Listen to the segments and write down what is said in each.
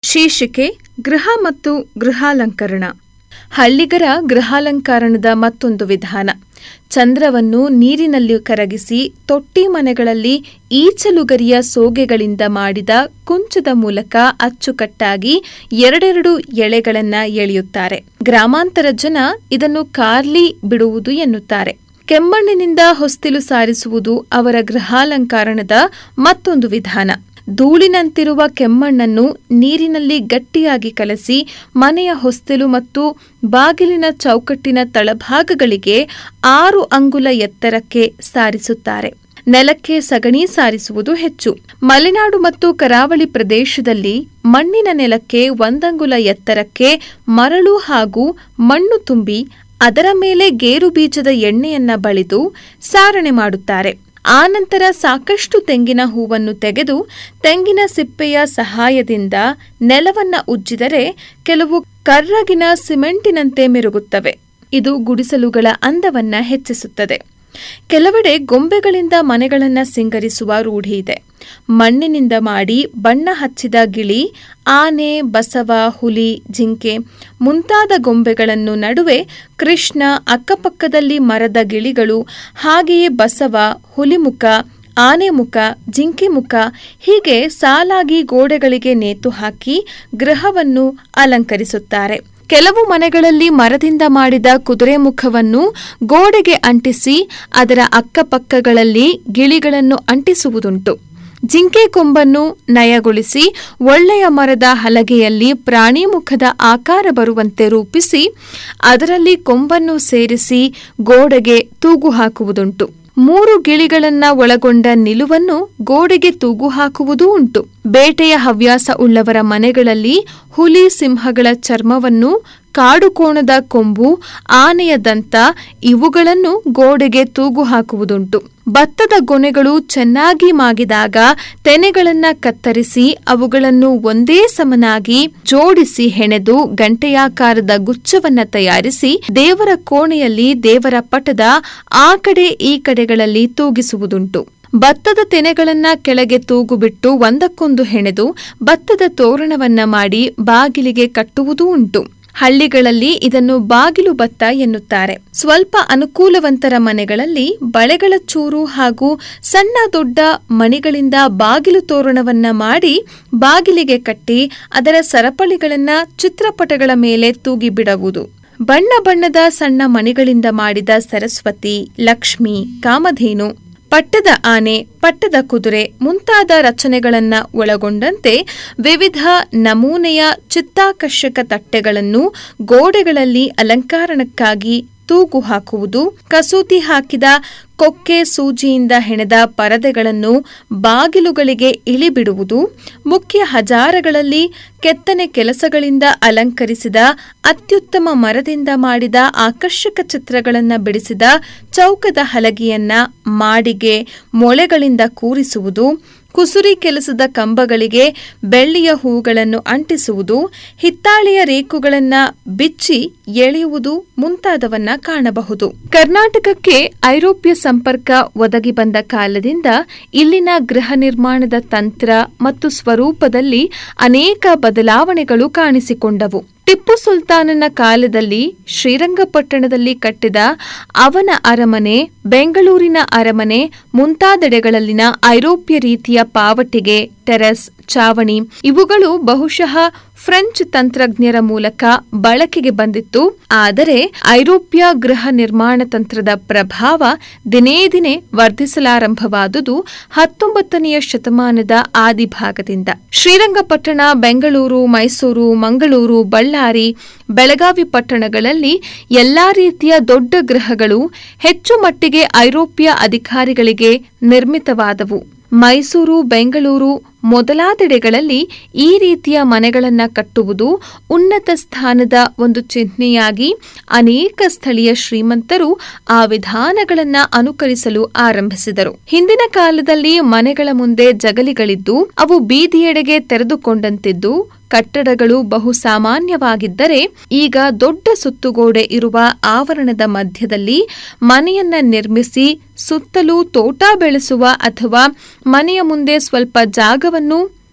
ಶೀರ್ಷಿಕೆ ಗೃಹ ಮತ್ತು ಗೃಹಾಲಂಕರಣ ಹಳ್ಳಿಗರ ಗೃಹಾಲಂಕರಣದ ಮತ್ತೊಂದು ವಿಧಾನ ಚಂದ್ರವನ್ನು ನೀರಿನಲ್ಲಿ ಕರಗಿಸಿ ತೊಟ್ಟಿ ಮನೆಗಳಲ್ಲಿ ಈಚಲುಗರಿಯ ಸೋಗೆಗಳಿಂದ ಮಾಡಿದ ಕುಂಚದ ಮೂಲಕ ಅಚ್ಚುಕಟ್ಟಾಗಿ ಎರಡೆರಡು ಎಳೆಗಳನ್ನ ಎಳೆಯುತ್ತಾರೆ ಗ್ರಾಮಾಂತರ ಜನ ಇದನ್ನು ಕಾರ್ಲಿ ಬಿಡುವುದು ಎನ್ನುತ್ತಾರೆ ಕೆಮ್ಮಣ್ಣಿನಿಂದ ಹೊಸ್ತಿಲು ಸಾರಿಸುವುದು ಅವರ ಗೃಹಾಲಂಕರಣದ ಮತ್ತೊಂದು ವಿಧಾನ ಧೂಳಿನಂತಿರುವ ಕೆಮ್ಮಣ್ಣನ್ನು ನೀರಿನಲ್ಲಿ ಗಟ್ಟಿಯಾಗಿ ಕಲಸಿ ಮನೆಯ ಹೊಸ್ತಿಲು ಮತ್ತು ಬಾಗಿಲಿನ ಚೌಕಟ್ಟಿನ ತಳಭಾಗಗಳಿಗೆ ಆರು ಅಂಗುಲ ಎತ್ತರಕ್ಕೆ ಸಾರಿಸುತ್ತಾರೆ ನೆಲಕ್ಕೆ ಸಗಣಿ ಸಾರಿಸುವುದು ಹೆಚ್ಚು ಮಲೆನಾಡು ಮತ್ತು ಕರಾವಳಿ ಪ್ರದೇಶದಲ್ಲಿ ಮಣ್ಣಿನ ನೆಲಕ್ಕೆ ಒಂದಂಗುಲ ಎತ್ತರಕ್ಕೆ ಮರಳು ಹಾಗೂ ಮಣ್ಣು ತುಂಬಿ ಅದರ ಮೇಲೆ ಗೇರು ಬೀಜದ ಎಣ್ಣೆಯನ್ನ ಬಳಿದು ಸಾರಣೆ ಮಾಡುತ್ತಾರೆ ಆನಂತರ ಸಾಕಷ್ಟು ತೆಂಗಿನ ಹೂವನ್ನು ತೆಗೆದು ತೆಂಗಿನ ಸಿಪ್ಪೆಯ ಸಹಾಯದಿಂದ ನೆಲವನ್ನ ಉಜ್ಜಿದರೆ ಕೆಲವು ಕರ್ರಗಿನ ಸಿಮೆಂಟಿನಂತೆ ಮಿರುಗುತ್ತವೆ ಇದು ಗುಡಿಸಲುಗಳ ಅಂದವನ್ನ ಹೆಚ್ಚಿಸುತ್ತದೆ ಕೆಲವೆಡೆ ಗೊಂಬೆಗಳಿಂದ ಮನೆಗಳನ್ನು ಸಿಂಗರಿಸುವ ರೂಢಿ ಇದೆ ಮಣ್ಣಿನಿಂದ ಮಾಡಿ ಬಣ್ಣ ಹಚ್ಚಿದ ಗಿಳಿ ಆನೆ ಬಸವ ಹುಲಿ ಜಿಂಕೆ ಮುಂತಾದ ಗೊಂಬೆಗಳನ್ನು ನಡುವೆ ಕೃಷ್ಣ ಅಕ್ಕಪಕ್ಕದಲ್ಲಿ ಮರದ ಗಿಳಿಗಳು ಹಾಗೆಯೇ ಬಸವ ಹುಲಿಮುಖ ಆನೆ ಮುಖ ಜಿಂಕೆ ಮುಖ ಹೀಗೆ ಸಾಲಾಗಿ ಗೋಡೆಗಳಿಗೆ ನೇತು ಹಾಕಿ ಗೃಹವನ್ನು ಅಲಂಕರಿಸುತ್ತಾರೆ ಕೆಲವು ಮನೆಗಳಲ್ಲಿ ಮರದಿಂದ ಮಾಡಿದ ಕುದುರೆ ಮುಖವನ್ನು ಗೋಡೆಗೆ ಅಂಟಿಸಿ ಅದರ ಅಕ್ಕಪಕ್ಕಗಳಲ್ಲಿ ಗಿಳಿಗಳನ್ನು ಅಂಟಿಸುವುದುಂಟು ಜಿಂಕೆ ಕೊಂಬನ್ನು ನಯಗೊಳಿಸಿ ಒಳ್ಳೆಯ ಮರದ ಹಲಗೆಯಲ್ಲಿ ಪ್ರಾಣಿ ಮುಖದ ಆಕಾರ ಬರುವಂತೆ ರೂಪಿಸಿ ಅದರಲ್ಲಿ ಕೊಂಬನ್ನು ಸೇರಿಸಿ ಗೋಡೆಗೆ ತೂಗು ಹಾಕುವುದುಂಟು ಮೂರು ಗಿಳಿಗಳನ್ನ ಒಳಗೊಂಡ ನಿಲುವನ್ನು ಗೋಡೆಗೆ ತೂಗು ಹಾಕುವುದೂ ಉಂಟು ಬೇಟೆಯ ಹವ್ಯಾಸ ಉಳ್ಳವರ ಮನೆಗಳಲ್ಲಿ ಹುಲಿ ಸಿಂಹಗಳ ಚರ್ಮವನ್ನು ಕಾಡುಕೋಣದ ಕೊಂಬು ಆನೆಯ ದಂತ ಇವುಗಳನ್ನು ಗೋಡೆಗೆ ತೂಗು ಹಾಕುವುದುಂಟು ಭತ್ತದ ಗೊನೆಗಳು ಚೆನ್ನಾಗಿ ಮಾಗಿದಾಗ ತೆನೆಗಳನ್ನ ಕತ್ತರಿಸಿ ಅವುಗಳನ್ನು ಒಂದೇ ಸಮನಾಗಿ ಜೋಡಿಸಿ ಹೆಣೆದು ಗಂಟೆಯಾಕಾರದ ಗುಚ್ಛವನ್ನ ತಯಾರಿಸಿ ದೇವರ ಕೋಣೆಯಲ್ಲಿ ದೇವರ ಪಟದ ಆ ಕಡೆ ಈ ಕಡೆಗಳಲ್ಲಿ ತೂಗಿಸುವುದುಂಟು ಭತ್ತದ ತೆನೆಗಳನ್ನ ಕೆಳಗೆ ತೂಗುಬಿಟ್ಟು ಒಂದಕ್ಕೊಂದು ಹೆಣೆದು ಭತ್ತದ ತೋರಣವನ್ನ ಮಾಡಿ ಬಾಗಿಲಿಗೆ ಕಟ್ಟುವುದೂ ಉಂಟು ಹಳ್ಳಿಗಳಲ್ಲಿ ಇದನ್ನು ಬಾಗಿಲು ಭತ್ತ ಎನ್ನುತ್ತಾರೆ ಸ್ವಲ್ಪ ಅನುಕೂಲವಂತರ ಮನೆಗಳಲ್ಲಿ ಬಳೆಗಳ ಚೂರು ಹಾಗೂ ಸಣ್ಣ ದೊಡ್ಡ ಮಣಿಗಳಿಂದ ಬಾಗಿಲು ತೋರಣವನ್ನ ಮಾಡಿ ಬಾಗಿಲಿಗೆ ಕಟ್ಟಿ ಅದರ ಸರಪಳಿಗಳನ್ನ ಚಿತ್ರಪಟಗಳ ಮೇಲೆ ತೂಗಿ ಬಿಡುವುದು ಬಣ್ಣ ಬಣ್ಣದ ಸಣ್ಣ ಮಣಿಗಳಿಂದ ಮಾಡಿದ ಸರಸ್ವತಿ ಲಕ್ಷ್ಮಿ ಕಾಮಧೇನು ಪಟ್ಟದ ಆನೆ ಪಟ್ಟದ ಕುದುರೆ ಮುಂತಾದ ರಚನೆಗಳನ್ನ ಒಳಗೊಂಡಂತೆ ವಿವಿಧ ನಮೂನೆಯ ಚಿತ್ತಾಕರ್ಷಕ ತಟ್ಟೆಗಳನ್ನು ಗೋಡೆಗಳಲ್ಲಿ ಅಲಂಕಾರಣಕ್ಕಾಗಿ ತೂಗು ಹಾಕುವುದು ಕಸೂತಿ ಹಾಕಿದ ಕೊಕ್ಕೆ ಸೂಜಿಯಿಂದ ಹೆಣೆದ ಪರದೆಗಳನ್ನು ಬಾಗಿಲುಗಳಿಗೆ ಇಳಿಬಿಡುವುದು ಮುಖ್ಯ ಹಜಾರಗಳಲ್ಲಿ ಕೆತ್ತನೆ ಕೆಲಸಗಳಿಂದ ಅಲಂಕರಿಸಿದ ಅತ್ಯುತ್ತಮ ಮರದಿಂದ ಮಾಡಿದ ಆಕರ್ಷಕ ಚಿತ್ರಗಳನ್ನು ಬಿಡಿಸಿದ ಚೌಕದ ಹಲಗೆಯನ್ನ ಮಾಡಿಗೆ ಮೊಳೆಗಳಿಂದ ಕೂರಿಸುವುದು ಕುಸುರಿ ಕೆಲಸದ ಕಂಬಗಳಿಗೆ ಬೆಳ್ಳಿಯ ಹೂಗಳನ್ನು ಅಂಟಿಸುವುದು ಹಿತ್ತಾಳೆಯ ರೇಕುಗಳನ್ನ ಬಿಚ್ಚಿ ಎಳೆಯುವುದು ಮುಂತಾದವನ್ನ ಕಾಣಬಹುದು ಕರ್ನಾಟಕಕ್ಕೆ ಐರೋಪ್ಯ ಸಂಪರ್ಕ ಒದಗಿ ಬಂದ ಕಾಲದಿಂದ ಇಲ್ಲಿನ ಗೃಹ ನಿರ್ಮಾಣದ ತಂತ್ರ ಮತ್ತು ಸ್ವರೂಪದಲ್ಲಿ ಅನೇಕ ಬದಲಾವಣೆಗಳು ಕಾಣಿಸಿಕೊಂಡವು ಟಿಪ್ಪು ಸುಲ್ತಾನನ ಕಾಲದಲ್ಲಿ ಶ್ರೀರಂಗಪಟ್ಟಣದಲ್ಲಿ ಕಟ್ಟಿದ ಅವನ ಅರಮನೆ ಬೆಂಗಳೂರಿನ ಅರಮನೆ ಮುಂತಾದೆಡೆಗಳಲ್ಲಿನ ಐರೋಪ್ಯ ರೀತಿಯ ಪಾವಟಿಗೆ ಟೆರೆಸ್ ಚಾವಣಿ ಇವುಗಳು ಬಹುಶಃ ಫ್ರೆಂಚ್ ತಂತ್ರಜ್ಞರ ಮೂಲಕ ಬಳಕೆಗೆ ಬಂದಿತ್ತು ಆದರೆ ಐರೋಪ್ಯ ಗೃಹ ನಿರ್ಮಾಣ ತಂತ್ರದ ಪ್ರಭಾವ ದಿನೇ ದಿನೇ ವರ್ಧಿಸಲಾರಂಭವಾದುದು ಹತ್ತೊಂಬತ್ತನೆಯ ಶತಮಾನದ ಆದಿಭಾಗದಿಂದ ಶ್ರೀರಂಗಪಟ್ಟಣ ಬೆಂಗಳೂರು ಮೈಸೂರು ಮಂಗಳೂರು ಬಳ್ಳಾರಿ ಬೆಳಗಾವಿ ಪಟ್ಟಣಗಳಲ್ಲಿ ಎಲ್ಲಾ ರೀತಿಯ ದೊಡ್ಡ ಗೃಹಗಳು ಹೆಚ್ಚು ಮಟ್ಟಿಗೆ ಐರೋಪ್ಯ ಅಧಿಕಾರಿಗಳಿಗೆ ನಿರ್ಮಿತವಾದವು ಮೈಸೂರು ಬೆಂಗಳೂರು ಮೊದಲಾದೆಡೆಗಳಲ್ಲಿ ಈ ರೀತಿಯ ಮನೆಗಳನ್ನ ಕಟ್ಟುವುದು ಉನ್ನತ ಸ್ಥಾನದ ಒಂದು ಚಿಹ್ನೆಯಾಗಿ ಅನೇಕ ಸ್ಥಳೀಯ ಶ್ರೀಮಂತರು ಆ ವಿಧಾನಗಳನ್ನ ಅನುಕರಿಸಲು ಆರಂಭಿಸಿದರು ಹಿಂದಿನ ಕಾಲದಲ್ಲಿ ಮನೆಗಳ ಮುಂದೆ ಜಗಲಿಗಳಿದ್ದು ಅವು ಬೀದಿಯೆಡೆಗೆ ತೆರೆದುಕೊಂಡಂತಿದ್ದು ಕಟ್ಟಡಗಳು ಬಹು ಸಾಮಾನ್ಯವಾಗಿದ್ದರೆ ಈಗ ದೊಡ್ಡ ಸುತ್ತುಗೋಡೆ ಇರುವ ಆವರಣದ ಮಧ್ಯದಲ್ಲಿ ಮನೆಯನ್ನ ನಿರ್ಮಿಸಿ ಸುತ್ತಲೂ ತೋಟ ಬೆಳೆಸುವ ಅಥವಾ ಮನೆಯ ಮುಂದೆ ಸ್ವಲ್ಪ ಜಾಗವನ್ನು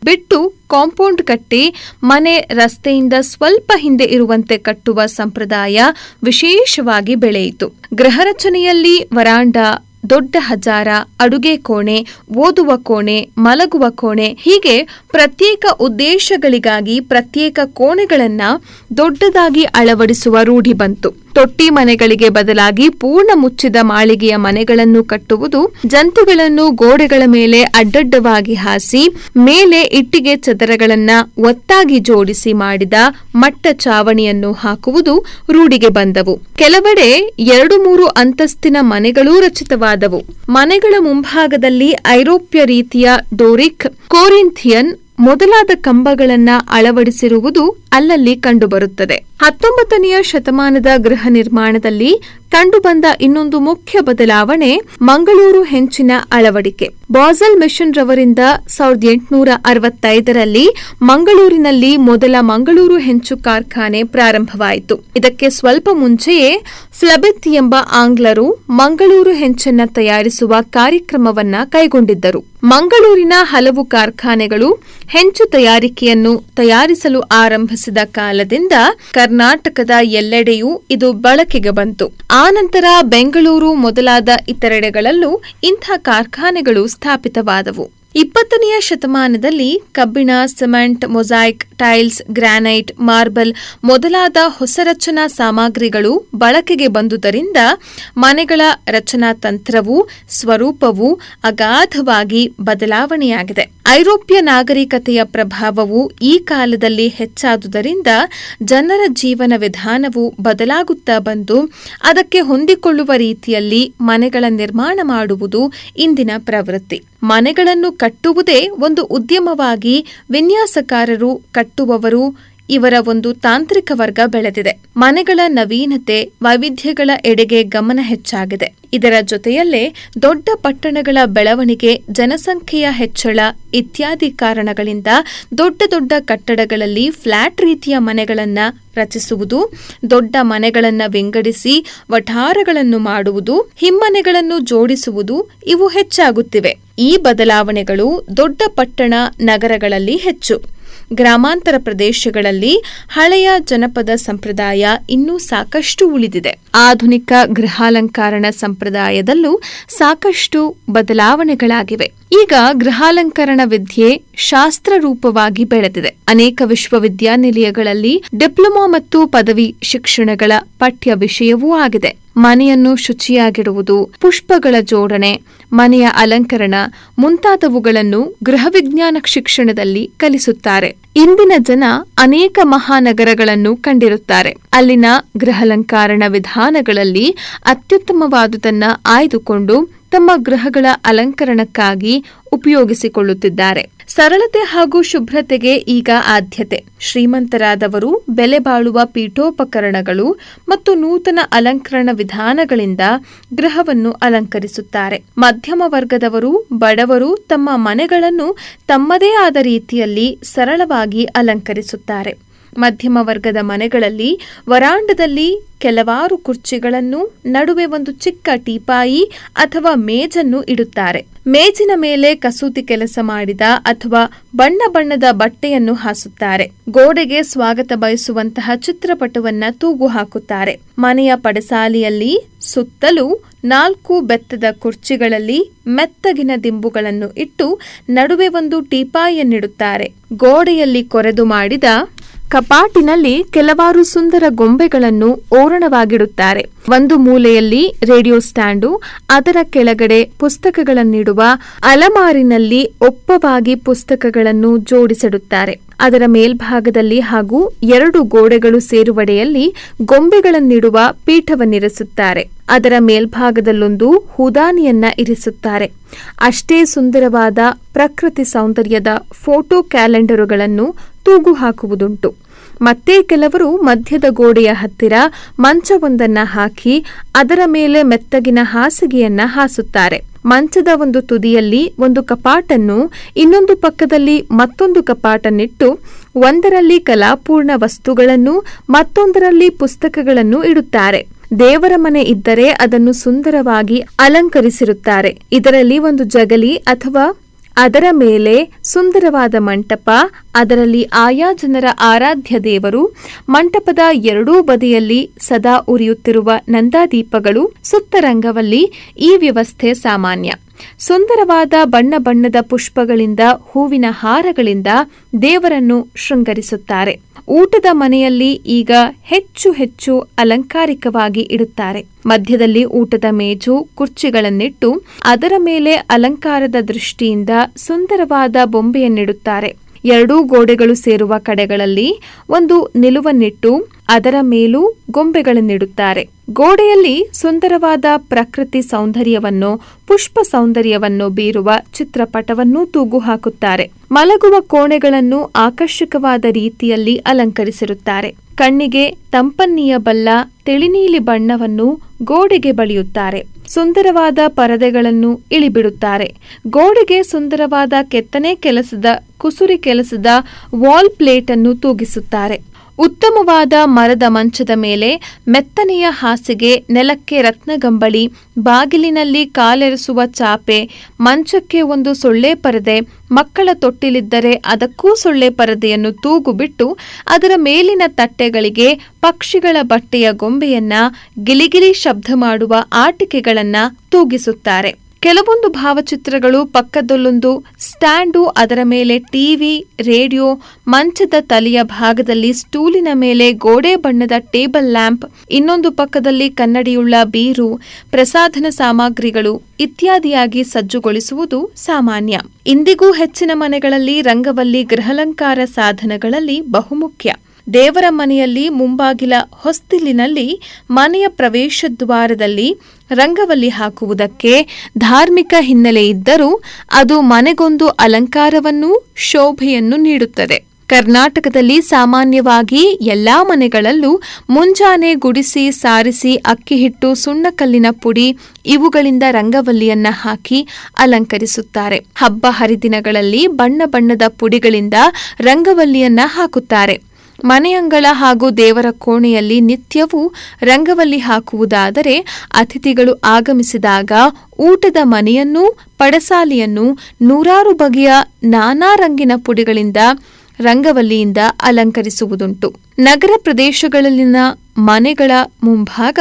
ಬಿಟ್ಟು ಕಾಂಪೌಂಡ್ ಕಟ್ಟಿ ಮನೆ ರಸ್ತೆಯಿಂದ ಸ್ವಲ್ಪ ಹಿಂದೆ ಇರುವಂತೆ ಕಟ್ಟುವ ಸಂಪ್ರದಾಯ ವಿಶೇಷವಾಗಿ ಬೆಳೆಯಿತು ಗೃಹ ರಚನೆಯಲ್ಲಿ ವರಾಂಡ ದೊಡ್ಡ ಹಜಾರ ಅಡುಗೆ ಕೋಣೆ ಓದುವ ಕೋಣೆ ಮಲಗುವ ಕೋಣೆ ಹೀಗೆ ಪ್ರತ್ಯೇಕ ಉದ್ದೇಶಗಳಿಗಾಗಿ ಪ್ರತ್ಯೇಕ ಕೋಣೆಗಳನ್ನ ದೊಡ್ಡದಾಗಿ ಅಳವಡಿಸುವ ರೂಢಿ ಬಂತು ತೊಟ್ಟಿ ಮನೆಗಳಿಗೆ ಬದಲಾಗಿ ಪೂರ್ಣ ಮುಚ್ಚಿದ ಮಾಳಿಗೆಯ ಮನೆಗಳನ್ನು ಕಟ್ಟುವುದು ಜಂತುಗಳನ್ನು ಗೋಡೆಗಳ ಮೇಲೆ ಅಡ್ಡಡ್ಡವಾಗಿ ಹಾಸಿ ಮೇಲೆ ಇಟ್ಟಿಗೆ ಚದರಗಳನ್ನ ಒತ್ತಾಗಿ ಜೋಡಿಸಿ ಮಾಡಿದ ಮಟ್ಟ ಚಾವಣಿಯನ್ನು ಹಾಕುವುದು ರೂಢಿಗೆ ಬಂದವು ಕೆಲವೆಡೆ ಎರಡು ಮೂರು ಅಂತಸ್ತಿನ ಮನೆಗಳೂ ರಚಿತವಾದವು ಮನೆಗಳ ಮುಂಭಾಗದಲ್ಲಿ ಐರೋಪ್ಯ ರೀತಿಯ ಡೋರಿಕ್ ಕೋರಿಂಥಿಯನ್ ಮೊದಲಾದ ಕಂಬಗಳನ್ನ ಅಳವಡಿಸಿರುವುದು ಅಲ್ಲಲ್ಲಿ ಕಂಡುಬರುತ್ತದೆ ಹತ್ತೊಂಬತ್ತನೆಯ ಶತಮಾನದ ಗೃಹ ನಿರ್ಮಾಣದಲ್ಲಿ ಕಂಡುಬಂದ ಇನ್ನೊಂದು ಮುಖ್ಯ ಬದಲಾವಣೆ ಮಂಗಳೂರು ಹೆಂಚಿನ ಅಳವಡಿಕೆ ಬಾಸಲ್ ಮಿಷನ್ ರವರಿಂದ ಸಾವಿರದ ಎಂಟುನೂರ ಅರವತ್ತೈದರಲ್ಲಿ ಮಂಗಳೂರಿನಲ್ಲಿ ಮೊದಲ ಮಂಗಳೂರು ಹೆಂಚು ಕಾರ್ಖಾನೆ ಪ್ರಾರಂಭವಾಯಿತು ಇದಕ್ಕೆ ಸ್ವಲ್ಪ ಮುಂಚೆಯೇ ಫ್ಲಬೆತ್ ಎಂಬ ಆಂಗ್ಲರು ಮಂಗಳೂರು ಹೆಂಚನ್ನ ತಯಾರಿಸುವ ಕಾರ್ಯಕ್ರಮವನ್ನ ಕೈಗೊಂಡಿದ್ದರು ಮಂಗಳೂರಿನ ಹಲವು ಕಾರ್ಖಾನೆಗಳು ಹೆಂಚು ತಯಾರಿಕೆಯನ್ನು ತಯಾರಿಸಲು ಆರಂಭಿಸಿದ ಕಾಲದಿಂದ ಕರ್ನಾಟಕದ ಎಲ್ಲೆಡೆಯೂ ಇದು ಬಳಕೆಗೆ ಬಂತು ಆನಂತರ ಬೆಂಗಳೂರು ಮೊದಲಾದ ಇತರೆಡೆಗಳಲ್ಲೂ ಇಂಥ ಕಾರ್ಖಾನೆಗಳು ಸ್ಥಾಪಿತವಾದವು ಇಪ್ಪತ್ತನೆಯ ಶತಮಾನದಲ್ಲಿ ಕಬ್ಬಿಣ cement mosaic tiles granite marble ಮೊದಲಾದ ಹೊಸ ರಚನಾ ಸಾಮಗ್ರಿಗಳು ಬಳಕೆಗೆ ಬಂದುದರಿಂದ ಮನೆಗಳ ರಚನಾ ತಂತ್ರವು ಸ್ವರೂಪವು ಅಗಾಧವಾಗಿ ಬದಲಾವಣೆಯಾಗಿದೆ ಐರೋಪ್ಯ ನಾಗರಿಕತೆಯ ಪ್ರಭಾವವು ಈ ಕಾಲದಲ್ಲಿ ಹೆಚ್ಚಾದುದರಿಂದ ಜನರ ಜೀವನ ವಿಧಾನವು ಬದಲಾಗುತ್ತಾ ಬಂದು ಅದಕ್ಕೆ ಹೊಂದಿಕೊಳ್ಳುವ ರೀತಿಯಲ್ಲಿ ಮನೆಗಳ ನಿರ್ಮಾಣ ಮಾಡುವುದು ಇಂದಿನ ಪ್ರವೃತ್ತಿ ಮನೆಗಳನ್ನು ಕಟ್ಟುವುದೇ ಒಂದು ಉದ್ಯಮವಾಗಿ ವಿನ್ಯಾಸಕಾರರು ಕಟ್ಟುವವರು ಇವರ ಒಂದು ತಾಂತ್ರಿಕ ವರ್ಗ ಬೆಳೆದಿದೆ ಮನೆಗಳ ನವೀನತೆ ವೈವಿಧ್ಯಗಳ ಎಡೆಗೆ ಗಮನ ಹೆಚ್ಚಾಗಿದೆ ಇದರ ಜೊತೆಯಲ್ಲೇ ದೊಡ್ಡ ಪಟ್ಟಣಗಳ ಬೆಳವಣಿಗೆ ಜನಸಂಖ್ಯೆಯ ಹೆಚ್ಚಳ ಇತ್ಯಾದಿ ಕಾರಣಗಳಿಂದ ದೊಡ್ಡ ದೊಡ್ಡ ಕಟ್ಟಡಗಳಲ್ಲಿ ಫ್ಲಾಟ್ ರೀತಿಯ ಮನೆಗಳನ್ನ ರಚಿಸುವುದು ದೊಡ್ಡ ಮನೆಗಳನ್ನ ವಿಂಗಡಿಸಿ ವಠಾರಗಳನ್ನು ಮಾಡುವುದು ಹಿಮ್ಮನೆಗಳನ್ನು ಜೋಡಿಸುವುದು ಇವು ಹೆಚ್ಚಾಗುತ್ತಿವೆ ಈ ಬದಲಾವಣೆಗಳು ದೊಡ್ಡ ಪಟ್ಟಣ ನಗರಗಳಲ್ಲಿ ಹೆಚ್ಚು ಗ್ರಾಮಾಂತರ ಪ್ರದೇಶಗಳಲ್ಲಿ ಹಳೆಯ ಜನಪದ ಸಂಪ್ರದಾಯ ಇನ್ನೂ ಸಾಕಷ್ಟು ಉಳಿದಿದೆ ಆಧುನಿಕ ಗೃಹಾಲಂಕರಣ ಸಂಪ್ರದಾಯದಲ್ಲೂ ಸಾಕಷ್ಟು ಬದಲಾವಣೆಗಳಾಗಿವೆ ಈಗ ಗೃಹಾಲಂಕರಣ ವಿದ್ಯೆ ಶಾಸ್ತ್ರ ರೂಪವಾಗಿ ಬೆಳೆದಿದೆ ಅನೇಕ ವಿಶ್ವವಿದ್ಯಾನಿಲಯಗಳಲ್ಲಿ ಡಿಪ್ಲೊಮಾ ಮತ್ತು ಪದವಿ ಶಿಕ್ಷಣಗಳ ಪಠ್ಯ ವಿಷಯವೂ ಆಗಿದೆ ಮನೆಯನ್ನು ಶುಚಿಯಾಗಿಡುವುದು ಪುಷ್ಪಗಳ ಜೋಡಣೆ ಮನೆಯ ಅಲಂಕರಣ ಮುಂತಾದವುಗಳನ್ನು ಗೃಹವಿಜ್ಞಾನ ಶಿಕ್ಷಣದಲ್ಲಿ ಕಲಿಸುತ್ತಾರೆ ಇಂದಿನ ಜನ ಅನೇಕ ಮಹಾನಗರಗಳನ್ನು ಕಂಡಿರುತ್ತಾರೆ ಅಲ್ಲಿನ ಗೃಹಲಂಕಾರಣ ವಿಧಾನಗಳಲ್ಲಿ ಅತ್ಯುತ್ತಮವಾದುದನ್ನ ಆಯ್ದುಕೊಂಡು ತಮ್ಮ ಗೃಹಗಳ ಅಲಂಕರಣಕ್ಕಾಗಿ ಉಪಯೋಗಿಸಿಕೊಳ್ಳುತ್ತಿದ್ದಾರೆ ಸರಳತೆ ಹಾಗೂ ಶುಭ್ರತೆಗೆ ಈಗ ಆದ್ಯತೆ ಶ್ರೀಮಂತರಾದವರು ಬೆಲೆ ಬಾಳುವ ಪೀಠೋಪಕರಣಗಳು ಮತ್ತು ನೂತನ ಅಲಂಕರಣ ವಿಧಾನಗಳಿಂದ ಗೃಹವನ್ನು ಅಲಂಕರಿಸುತ್ತಾರೆ ಮಧ್ಯಮ ವರ್ಗದವರು ಬಡವರು ತಮ್ಮ ಮನೆಗಳನ್ನು ತಮ್ಮದೇ ಆದ ರೀತಿಯಲ್ಲಿ ಸರಳವಾಗಿ ಅಲಂಕರಿಸುತ್ತಾರೆ ಮಧ್ಯಮ ವರ್ಗದ ಮನೆಗಳಲ್ಲಿ ವರಾಂಡದಲ್ಲಿ ಕೆಲವಾರು ಕುರ್ಚಿಗಳನ್ನು ನಡುವೆ ಒಂದು ಚಿಕ್ಕ ಟೀಪಾಯಿ ಅಥವಾ ಮೇಜನ್ನು ಇಡುತ್ತಾರೆ ಮೇಜಿನ ಮೇಲೆ ಕಸೂತಿ ಕೆಲಸ ಮಾಡಿದ ಅಥವಾ ಬಣ್ಣ ಬಣ್ಣದ ಬಟ್ಟೆಯನ್ನು ಹಾಸುತ್ತಾರೆ ಗೋಡೆಗೆ ಸ್ವಾಗತ ಬಯಸುವಂತಹ ಚಿತ್ರಪಟವನ್ನ ತೂಗು ಹಾಕುತ್ತಾರೆ ಮನೆಯ ಪಡಸಾಲಿಯಲ್ಲಿ ಸುತ್ತಲೂ ನಾಲ್ಕು ಬೆತ್ತದ ಕುರ್ಚಿಗಳಲ್ಲಿ ಮೆತ್ತಗಿನ ದಿಂಬುಗಳನ್ನು ಇಟ್ಟು ನಡುವೆ ಒಂದು ಟೀಪಾಯಿಯನ್ನಿಡುತ್ತಾರೆ ಗೋಡೆಯಲ್ಲಿ ಕೊರೆದು ಮಾಡಿದ ಕಪಾಟಿನಲ್ಲಿ ಕೆಲವಾರು ಸುಂದರ ಗೊಂಬೆಗಳನ್ನು ಓರಣವಾಗಿಡುತ್ತಾರೆ ಒಂದು ಮೂಲೆಯಲ್ಲಿ ರೇಡಿಯೋ ಸ್ಟ್ಯಾಂಡು ಅದರ ಕೆಳಗಡೆ ಪುಸ್ತಕಗಳನ್ನಿಡುವ ಅಲಮಾರಿನಲ್ಲಿ ಒಪ್ಪವಾಗಿ ಪುಸ್ತಕಗಳನ್ನು ಜೋಡಿಸಿಡುತ್ತಾರೆ ಅದರ ಮೇಲ್ಭಾಗದಲ್ಲಿ ಹಾಗೂ ಎರಡು ಗೋಡೆಗಳು ಸೇರುವಡೆಯಲ್ಲಿ ಗೊಂಬೆಗಳನ್ನಿಡುವ ಪೀಠವನ್ನಿರಿಸುತ್ತಾರೆ ಅದರ ಮೇಲ್ಭಾಗದಲ್ಲೊಂದು ಹುದಾನಿಯನ್ನ ಇರಿಸುತ್ತಾರೆ ಅಷ್ಟೇ ಸುಂದರವಾದ ಪ್ರಕೃತಿ ಸೌಂದರ್ಯದ ಫೋಟೋ ಕ್ಯಾಲೆಂಡರುಗಳನ್ನು ತೂಗು ಹಾಕುವುದುಂಟು ಮತ್ತೆ ಕೆಲವರು ಮಧ್ಯದ ಗೋಡೆಯ ಹತ್ತಿರ ಮಂಚವೊಂದನ್ನ ಹಾಕಿ ಅದರ ಮೇಲೆ ಮೆತ್ತಗಿನ ಹಾಸಿಗೆಯನ್ನ ಹಾಸುತ್ತಾರೆ ಮಂಚದ ಒಂದು ತುದಿಯಲ್ಲಿ ಒಂದು ಕಪಾಟನ್ನು ಇನ್ನೊಂದು ಪಕ್ಕದಲ್ಲಿ ಮತ್ತೊಂದು ಕಪಾಟನ್ನಿಟ್ಟು ಒಂದರಲ್ಲಿ ಕಲಾಪೂರ್ಣ ವಸ್ತುಗಳನ್ನು ಮತ್ತೊಂದರಲ್ಲಿ ಪುಸ್ತಕಗಳನ್ನು ಇಡುತ್ತಾರೆ ದೇವರ ಮನೆ ಇದ್ದರೆ ಅದನ್ನು ಸುಂದರವಾಗಿ ಅಲಂಕರಿಸಿರುತ್ತಾರೆ ಇದರಲ್ಲಿ ಒಂದು ಜಗಲಿ ಅಥವಾ ಅದರ ಮೇಲೆ ಸುಂದರವಾದ ಮಂಟಪ ಅದರಲ್ಲಿ ಆಯಾ ಜನರ ಆರಾಧ್ಯ ದೇವರು ಮಂಟಪದ ಎರಡೂ ಬದಿಯಲ್ಲಿ ಸದಾ ಉರಿಯುತ್ತಿರುವ ನಂದಾದೀಪಗಳು ಸುತ್ತ ರಂಗವಲ್ಲಿ ಈ ವ್ಯವಸ್ಥೆ ಸಾಮಾನ್ಯ ಸುಂದರವಾದ ಬಣ್ಣ ಬಣ್ಣದ ಪುಷ್ಪಗಳಿಂದ ಹೂವಿನ ಹಾರಗಳಿಂದ ದೇವರನ್ನು ಶೃಂಗರಿಸುತ್ತಾರೆ ಊಟದ ಮನೆಯಲ್ಲಿ ಈಗ ಹೆಚ್ಚು ಹೆಚ್ಚು ಅಲಂಕಾರಿಕವಾಗಿ ಇಡುತ್ತಾರೆ ಮಧ್ಯದಲ್ಲಿ ಊಟದ ಮೇಜು ಕುರ್ಚಿಗಳನ್ನಿಟ್ಟು ಅದರ ಮೇಲೆ ಅಲಂಕಾರದ ದೃಷ್ಟಿಯಿಂದ ಸುಂದರವಾದ ಬೊಂಬೆಯನ್ನಿಡುತ್ತಾರೆ ಎರಡೂ ಗೋಡೆಗಳು ಸೇರುವ ಕಡೆಗಳಲ್ಲಿ ಒಂದು ನಿಲುವನ್ನಿಟ್ಟು ಅದರ ಮೇಲೂ ಗೊಂಬೆಗಳನ್ನಿಡುತ್ತಾರೆ ಗೋಡೆಯಲ್ಲಿ ಸುಂದರವಾದ ಪ್ರಕೃತಿ ಸೌಂದರ್ಯವನ್ನು ಪುಷ್ಪ ಸೌಂದರ್ಯವನ್ನು ಬೀರುವ ಚಿತ್ರಪಟವನ್ನು ತೂಗು ಹಾಕುತ್ತಾರೆ ಮಲಗುವ ಕೋಣೆಗಳನ್ನು ಆಕರ್ಷಕವಾದ ರೀತಿಯಲ್ಲಿ ಅಲಂಕರಿಸಿರುತ್ತಾರೆ ಕಣ್ಣಿಗೆ ತಂಪನ್ನೀಯಬಲ್ಲ ತಿಳಿನೀಲಿ ಬಣ್ಣವನ್ನು ಗೋಡೆಗೆ ಬಳಿಯುತ್ತಾರೆ ಸುಂದರವಾದ ಪರದೆಗಳನ್ನು ಇಳಿಬಿಡುತ್ತಾರೆ ಗೋಡೆಗೆ ಸುಂದರವಾದ ಕೆತ್ತನೆ ಕೆಲಸದ ಕುಸುರಿ ಕೆಲಸದ ವಾಲ್ ಪ್ಲೇಟ್ ಅನ್ನು ತೂಗಿಸುತ್ತಾರೆ ಉತ್ತಮವಾದ ಮರದ ಮಂಚದ ಮೇಲೆ ಮೆತ್ತನೆಯ ಹಾಸಿಗೆ ನೆಲಕ್ಕೆ ರತ್ನಗಂಬಳಿ ಬಾಗಿಲಿನಲ್ಲಿ ಕಾಲೆರೆಸುವ ಚಾಪೆ ಮಂಚಕ್ಕೆ ಒಂದು ಸೊಳ್ಳೆ ಪರದೆ ಮಕ್ಕಳ ತೊಟ್ಟಿಲಿದ್ದರೆ ಅದಕ್ಕೂ ಸೊಳ್ಳೆ ಪರದೆಯನ್ನು ತೂಗು ಬಿಟ್ಟು ಅದರ ಮೇಲಿನ ತಟ್ಟೆಗಳಿಗೆ ಪಕ್ಷಿಗಳ ಬಟ್ಟೆಯ ಗೊಂಬೆಯನ್ನ ಗಿಲಿಗಿಲಿ ಶಬ್ದ ಮಾಡುವ ಆಟಿಕೆಗಳನ್ನ ತೂಗಿಸುತ್ತಾರೆ ಕೆಲವೊಂದು ಭಾವಚಿತ್ರಗಳು ಪಕ್ಕದಲ್ಲೊಂದು ಸ್ಟ್ಯಾಂಡು ಅದರ ಮೇಲೆ ಟಿವಿ ರೇಡಿಯೋ ಮಂಚದ ತಲೆಯ ಭಾಗದಲ್ಲಿ ಸ್ಟೂಲಿನ ಮೇಲೆ ಗೋಡೆ ಬಣ್ಣದ ಟೇಬಲ್ ಲ್ಯಾಂಪ್ ಇನ್ನೊಂದು ಪಕ್ಕದಲ್ಲಿ ಕನ್ನಡಿಯುಳ್ಳ ಬೀರು ಪ್ರಸಾಧನ ಸಾಮಗ್ರಿಗಳು ಇತ್ಯಾದಿಯಾಗಿ ಸಜ್ಜುಗೊಳಿಸುವುದು ಸಾಮಾನ್ಯ ಇಂದಿಗೂ ಹೆಚ್ಚಿನ ಮನೆಗಳಲ್ಲಿ ರಂಗವಲ್ಲಿ ಗೃಹಲಂಕಾರ ಸಾಧನಗಳಲ್ಲಿ ಬಹುಮುಖ್ಯ ದೇವರ ಮನೆಯಲ್ಲಿ ಮುಂಬಾಗಿಲ ಹೊಸ್ತಿಲಿನಲ್ಲಿ ಮನೆಯ ಪ್ರವೇಶ ದ್ವಾರದಲ್ಲಿ ರಂಗವಲ್ಲಿ ಹಾಕುವುದಕ್ಕೆ ಧಾರ್ಮಿಕ ಹಿನ್ನೆಲೆ ಇದ್ದರೂ ಅದು ಮನೆಗೊಂದು ಅಲಂಕಾರವನ್ನು ಶೋಭೆಯನ್ನು ನೀಡುತ್ತದೆ ಕರ್ನಾಟಕದಲ್ಲಿ ಸಾಮಾನ್ಯವಾಗಿ ಎಲ್ಲಾ ಮನೆಗಳಲ್ಲೂ ಮುಂಜಾನೆ ಗುಡಿಸಿ ಸಾರಿಸಿ ಅಕ್ಕಿ ಹಿಟ್ಟು ಸುಣ್ಣಕಲ್ಲಿನ ಪುಡಿ ಇವುಗಳಿಂದ ರಂಗವಲ್ಲಿಯನ್ನ ಹಾಕಿ ಅಲಂಕರಿಸುತ್ತಾರೆ ಹಬ್ಬ ಹರಿದಿನಗಳಲ್ಲಿ ಬಣ್ಣ ಬಣ್ಣದ ಪುಡಿಗಳಿಂದ ರಂಗವಲ್ಲಿಯನ್ನ ಹಾಕುತ್ತಾರೆ ಮನೆಯಂಗಳ ಹಾಗೂ ದೇವರ ಕೋಣೆಯಲ್ಲಿ ನಿತ್ಯವೂ ರಂಗವಲ್ಲಿ ಹಾಕುವುದಾದರೆ ಅತಿಥಿಗಳು ಆಗಮಿಸಿದಾಗ ಊಟದ ಮನೆಯನ್ನೂ ಪಡಸಾಲಿಯನ್ನು ನೂರಾರು ಬಗೆಯ ನಾನಾ ರಂಗಿನ ಪುಡಿಗಳಿಂದ ರಂಗವಲ್ಲಿಯಿಂದ ಅಲಂಕರಿಸುವುದುಂಟು ನಗರ ಪ್ರದೇಶಗಳಲ್ಲಿನ ಮನೆಗಳ ಮುಂಭಾಗ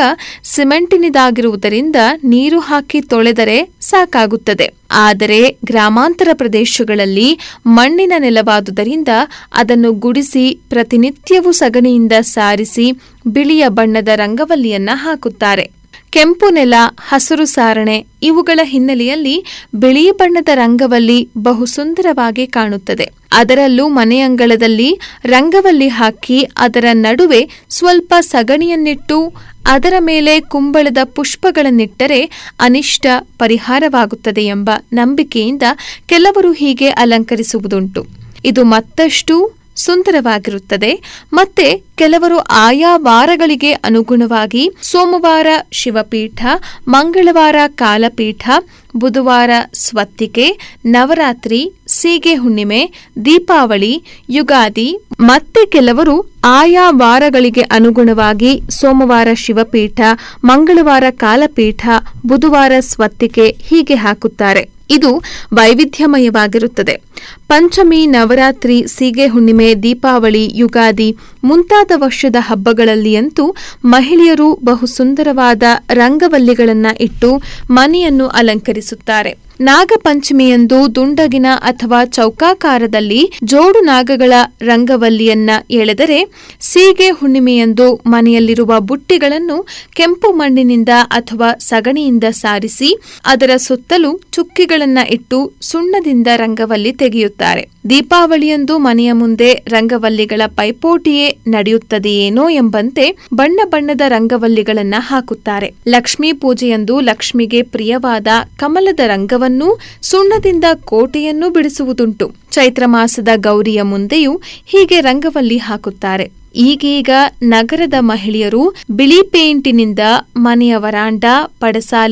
ಸಿಮೆಂಟಿನಿದಾಗಿರುವುದರಿಂದ ನೀರು ಹಾಕಿ ತೊಳೆದರೆ ಸಾಕಾಗುತ್ತದೆ ಆದರೆ ಗ್ರಾಮಾಂತರ ಪ್ರದೇಶಗಳಲ್ಲಿ ಮಣ್ಣಿನ ನೆಲವಾದುದರಿಂದ ಅದನ್ನು ಗುಡಿಸಿ ಪ್ರತಿನಿತ್ಯವೂ ಸಗಣಿಯಿಂದ ಸಾರಿಸಿ ಬಿಳಿಯ ಬಣ್ಣದ ರಂಗವಲ್ಲಿಯನ್ನ ಹಾಕುತ್ತಾರೆ ಕೆಂಪು ನೆಲ ಹಸಿರು ಸಾರಣೆ ಇವುಗಳ ಹಿನ್ನೆಲೆಯಲ್ಲಿ ಬಿಳಿ ಬಣ್ಣದ ರಂಗವಲ್ಲಿ ಬಹು ಸುಂದರವಾಗಿ ಕಾಣುತ್ತದೆ ಅದರಲ್ಲೂ ಮನೆಯಂಗಳದಲ್ಲಿ ರಂಗವಲ್ಲಿ ಹಾಕಿ ಅದರ ನಡುವೆ ಸ್ವಲ್ಪ ಸಗಣಿಯನ್ನಿಟ್ಟು ಅದರ ಮೇಲೆ ಕುಂಬಳದ ಪುಷ್ಪಗಳನ್ನಿಟ್ಟರೆ ಅನಿಷ್ಟ ಪರಿಹಾರವಾಗುತ್ತದೆ ಎಂಬ ನಂಬಿಕೆಯಿಂದ ಕೆಲವರು ಹೀಗೆ ಅಲಂಕರಿಸುವುದುಂಟು ಇದು ಮತ್ತಷ್ಟು ಸುಂದರವಾಗಿರುತ್ತದೆ ಮತ್ತೆ ಕೆಲವರು ಆಯಾ ವಾರಗಳಿಗೆ ಅನುಗುಣವಾಗಿ ಸೋಮವಾರ ಶಿವಪೀಠ ಮಂಗಳವಾರ ಕಾಲಪೀಠ ಬುಧವಾರ ಸ್ವತ್ತಿಕೆ ನವರಾತ್ರಿ ಸೀಗೆ ಹುಣ್ಣಿಮೆ ದೀಪಾವಳಿ ಯುಗಾದಿ ಮತ್ತೆ ಕೆಲವರು ಆಯಾ ವಾರಗಳಿಗೆ ಅನುಗುಣವಾಗಿ ಸೋಮವಾರ ಶಿವಪೀಠ ಮಂಗಳವಾರ ಕಾಲಪೀಠ ಬುಧವಾರ ಸ್ವತ್ತಿಕೆ ಹೀಗೆ ಹಾಕುತ್ತಾರೆ ಇದು ವೈವಿಧ್ಯಮಯವಾಗಿರುತ್ತದೆ ಪಂಚಮಿ ನವರಾತ್ರಿ ಸೀಗೆ ಹುಣ್ಣಿಮೆ ದೀಪಾವಳಿ ಯುಗಾದಿ ಮುಂತಾದ ವರ್ಷದ ಹಬ್ಬಗಳಲ್ಲಿಯಂತೂ ಮಹಿಳೆಯರು ಬಹು ಸುಂದರವಾದ ರಂಗವಲ್ಲಿಗಳನ್ನ ಇಟ್ಟು ಮನೆಯನ್ನು ಅಲಂಕರಿಸುತ್ತಾರೆ ನಾಗಪಂಚಮಿಯಂದು ದುಂಡಗಿನ ಅಥವಾ ಚೌಕಾಕಾರದಲ್ಲಿ ಜೋಡು ನಾಗಗಳ ರಂಗವಲ್ಲಿಯನ್ನ ಎಳೆದರೆ ಸೀಗೆ ಹುಣ್ಣಿಮೆಯಂದು ಮನೆಯಲ್ಲಿರುವ ಬುಟ್ಟಿಗಳನ್ನು ಕೆಂಪು ಮಣ್ಣಿನಿಂದ ಅಥವಾ ಸಗಣಿಯಿಂದ ಸಾರಿಸಿ ಅದರ ಸುತ್ತಲೂ ಚುಕ್ಕಿಗಳನ್ನ ಇಟ್ಟು ಸುಣ್ಣದಿಂದ ರಂಗವಲ್ಲಿ ತೆಗೆಯುತ್ತಾರೆ ದೀಪಾವಳಿಯಂದು ಮನೆಯ ಮುಂದೆ ರಂಗವಲ್ಲಿಗಳ ಪೈಪೋಟಿಯೇ ನಡೆಯುತ್ತದೆಯೇನೋ ಎಂಬಂತೆ ಬಣ್ಣ ಬಣ್ಣದ ರಂಗವಲ್ಲಿಗಳನ್ನ ಹಾಕುತ್ತಾರೆ ಲಕ್ಷ್ಮೀ ಪೂಜೆಯಂದು ಲಕ್ಷ್ಮಿಗೆ ಪ್ರಿಯವಾದ ಕಮಲದ ರಂಗವನ್ನು ಸುಣ್ಣದಿಂದ ಕೋಟೆಯನ್ನು ಬಿಡಿಸುವುದುಂಟು ಚೈತ್ರ ಮಾಸದ ಗೌರಿಯ ಮುಂದೆಯೂ ಹೀಗೆ ರಂಗವಲ್ಲಿ ಹಾಕುತ್ತಾರೆ ಈಗೀಗ ನಗರದ ಮಹಿಳೆಯರು ಬಿಳಿ ಪೇಂಟಿನಿಂದ ಮನೆಯ ವರಾಂಡ ಪಡಸಾಲೆ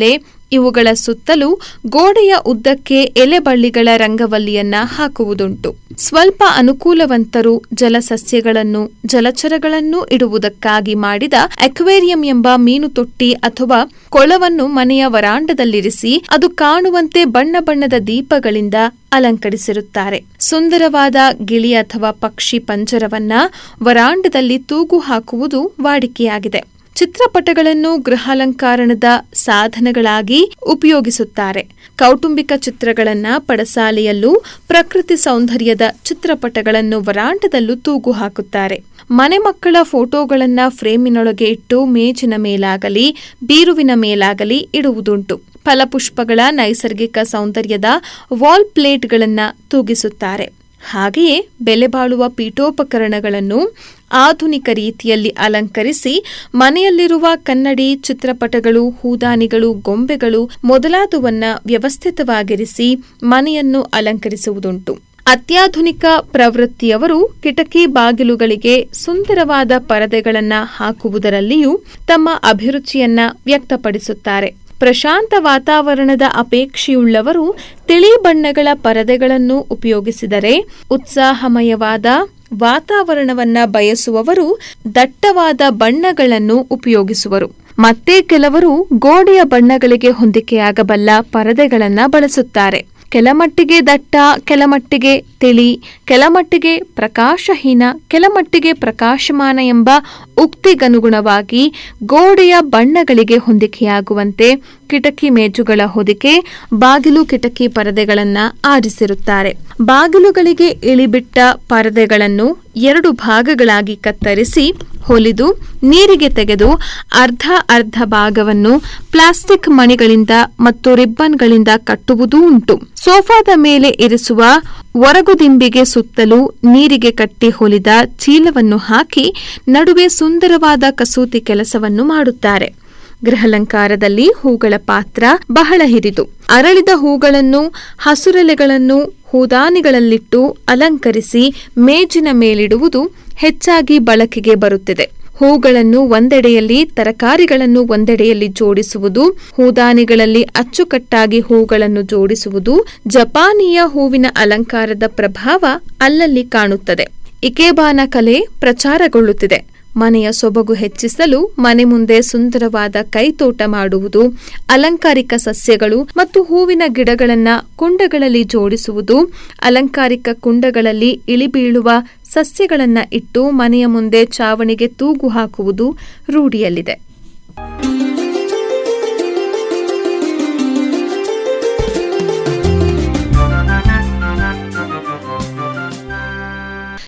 ಇವುಗಳ ಸುತ್ತಲೂ ಗೋಡೆಯ ಉದ್ದಕ್ಕೆ ಎಲೆಬಳ್ಳಿಗಳ ರಂಗವಲ್ಲಿಯನ್ನ ಹಾಕುವುದುಂಟು ಸ್ವಲ್ಪ ಅನುಕೂಲವಂತರು ಜಲಸಸ್ಯಗಳನ್ನು ಜಲಚರಗಳನ್ನು ಇಡುವುದಕ್ಕಾಗಿ ಮಾಡಿದ ಅಕ್ವೇರಿಯಂ ಎಂಬ ಮೀನು ತೊಟ್ಟಿ ಅಥವಾ ಕೊಳವನ್ನು ಮನೆಯ ವರಾಂಡದಲ್ಲಿರಿಸಿ ಅದು ಕಾಣುವಂತೆ ಬಣ್ಣ ಬಣ್ಣದ ದೀಪಗಳಿಂದ ಅಲಂಕರಿಸಿರುತ್ತಾರೆ ಸುಂದರವಾದ ಗಿಳಿ ಅಥವಾ ಪಕ್ಷಿ ಪಂಜರವನ್ನ ವರಾಂಡದಲ್ಲಿ ತೂಗು ಹಾಕುವುದು ವಾಡಿಕೆಯಾಗಿದೆ ಚಿತ್ರಪಟಗಳನ್ನು ಗೃಹಾಲಂಕಾರಣದ ಸಾಧನಗಳಾಗಿ ಉಪಯೋಗಿಸುತ್ತಾರೆ ಕೌಟುಂಬಿಕ ಚಿತ್ರಗಳನ್ನ ಪಡಸಾಲೆಯಲ್ಲೂ ಪ್ರಕೃತಿ ಸೌಂದರ್ಯದ ಚಿತ್ರಪಟಗಳನ್ನು ವರಾಂಡದಲ್ಲೂ ತೂಗು ಹಾಕುತ್ತಾರೆ ಮನೆ ಮಕ್ಕಳ ಫೋಟೋಗಳನ್ನ ಫ್ರೇಮಿನೊಳಗೆ ಇಟ್ಟು ಮೇಜಿನ ಮೇಲಾಗಲಿ ಬೀರುವಿನ ಮೇಲಾಗಲಿ ಇಡುವುದುಂಟು ಫಲಪುಷ್ಪಗಳ ನೈಸರ್ಗಿಕ ಸೌಂದರ್ಯದ ವಾಲ್ ಪ್ಲೇಟ್ಗಳನ್ನ ತೂಗಿಸುತ್ತಾರೆ ಹಾಗೆಯೇ ಬೆಲೆ ಬಾಳುವ ಪೀಠೋಪಕರಣಗಳನ್ನು ಆಧುನಿಕ ರೀತಿಯಲ್ಲಿ ಅಲಂಕರಿಸಿ ಮನೆಯಲ್ಲಿರುವ ಕನ್ನಡಿ ಚಿತ್ರಪಟಗಳು ಹೂದಾನಿಗಳು ಗೊಂಬೆಗಳು ಮೊದಲಾದವನ್ನ ವ್ಯವಸ್ಥಿತವಾಗಿರಿಸಿ ಮನೆಯನ್ನು ಅಲಂಕರಿಸುವುದುಂಟು ಅತ್ಯಾಧುನಿಕ ಪ್ರವೃತ್ತಿಯವರು ಕಿಟಕಿ ಬಾಗಿಲುಗಳಿಗೆ ಸುಂದರವಾದ ಪರದೆಗಳನ್ನ ಹಾಕುವುದರಲ್ಲಿಯೂ ತಮ್ಮ ಅಭಿರುಚಿಯನ್ನ ವ್ಯಕ್ತಪಡಿಸುತ್ತಾರೆ ಪ್ರಶಾಂತ ವಾತಾವರಣದ ಅಪೇಕ್ಷೆಯುಳ್ಳವರು ತಿಳಿ ಬಣ್ಣಗಳ ಪರದೆಗಳನ್ನು ಉಪಯೋಗಿಸಿದರೆ ಉತ್ಸಾಹಮಯವಾದ ವಾತಾವರಣವನ್ನ ಬಯಸುವವರು ದಟ್ಟವಾದ ಬಣ್ಣಗಳನ್ನು ಉಪಯೋಗಿಸುವರು ಮತ್ತೆ ಕೆಲವರು ಗೋಡೆಯ ಬಣ್ಣಗಳಿಗೆ ಹೊಂದಿಕೆಯಾಗಬಲ್ಲ ಪರದೆಗಳನ್ನ ಬಳಸುತ್ತಾರೆ ಕೆಲಮಟ್ಟಿಗೆ ದಟ್ಟ ಕೆಲಮಟ್ಟಿಗೆ ತಿಳಿ ಕೆಲಮಟ್ಟಿಗೆ ಪ್ರಕಾಶಹೀನ ಕೆಲಮಟ್ಟಿಗೆ ಪ್ರಕಾಶಮಾನ ಎಂಬ ಉಕ್ತಿಗನುಗುಣವಾಗಿ ಗೋಡೆಯ ಬಣ್ಣಗಳಿಗೆ ಹೊಂದಿಕೆಯಾಗುವಂತೆ ಕಿಟಕಿ ಮೇಜುಗಳ ಹೊದಿಕೆ ಬಾಗಿಲು ಕಿಟಕಿ ಪರದೆಗಳನ್ನ ಆರಿಸಿರುತ್ತಾರೆ ಬಾಗಿಲುಗಳಿಗೆ ಇಳಿಬಿಟ್ಟ ಪರದೆಗಳನ್ನು ಎರಡು ಭಾಗಗಳಾಗಿ ಕತ್ತರಿಸಿ ಹೊಲಿದು ನೀರಿಗೆ ತೆಗೆದು ಅರ್ಧ ಅರ್ಧ ಭಾಗವನ್ನು ಪ್ಲಾಸ್ಟಿಕ್ ಮಣಿಗಳಿಂದ ಮತ್ತು ರಿಬ್ಬನ್ಗಳಿಂದ ಕಟ್ಟುವುದೂ ಉಂಟು ಸೋಫಾದ ಮೇಲೆ ಇರಿಸುವ ಒರಗುದಿಂಬಿಗೆ ಸುತ್ತಲೂ ನೀರಿಗೆ ಕಟ್ಟಿ ಹೊಲಿದ ಚೀಲವನ್ನು ಹಾಕಿ ನಡುವೆ ಸುಂದರವಾದ ಕಸೂತಿ ಕೆಲಸವನ್ನು ಮಾಡುತ್ತಾರೆ ಗೃಹಲಂಕಾರದಲ್ಲಿ ಹೂಗಳ ಪಾತ್ರ ಬಹಳ ಹಿರಿದು ಅರಳಿದ ಹೂಗಳನ್ನು ಹಸುರೆಲೆಗಳನ್ನು ಹೂದಾನಿಗಳಲ್ಲಿಟ್ಟು ಅಲಂಕರಿಸಿ ಮೇಜಿನ ಮೇಲಿಡುವುದು ಹೆಚ್ಚಾಗಿ ಬಳಕೆಗೆ ಬರುತ್ತಿದೆ ಹೂಗಳನ್ನು ಒಂದೆಡೆಯಲ್ಲಿ ತರಕಾರಿಗಳನ್ನು ಒಂದೆಡೆಯಲ್ಲಿ ಜೋಡಿಸುವುದು ಹೂದಾನಿಗಳಲ್ಲಿ ಅಚ್ಚುಕಟ್ಟಾಗಿ ಹೂಗಳನ್ನು ಜೋಡಿಸುವುದು ಜಪಾನಿಯ ಹೂವಿನ ಅಲಂಕಾರದ ಪ್ರಭಾವ ಅಲ್ಲಲ್ಲಿ ಕಾಣುತ್ತದೆ ಇಕೆಬಾನ ಕಲೆ ಪ್ರಚಾರಗೊಳ್ಳುತ್ತಿದೆ ಮನೆಯ ಸೊಬಗು ಹೆಚ್ಚಿಸಲು ಮನೆ ಮುಂದೆ ಸುಂದರವಾದ ಕೈತೋಟ ಮಾಡುವುದು ಅಲಂಕಾರಿಕ ಸಸ್ಯಗಳು ಮತ್ತು ಹೂವಿನ ಗಿಡಗಳನ್ನ ಕುಂಡಗಳಲ್ಲಿ ಜೋಡಿಸುವುದು ಅಲಂಕಾರಿಕ ಕುಂಡಗಳಲ್ಲಿ ಇಳಿಬೀಳುವ ಸಸ್ಯಗಳನ್ನ ಇಟ್ಟು ಮನೆಯ ಮುಂದೆ ಚಾವಣಿಗೆ ತೂಗು ಹಾಕುವುದು ರೂಢಿಯಲ್ಲಿದೆ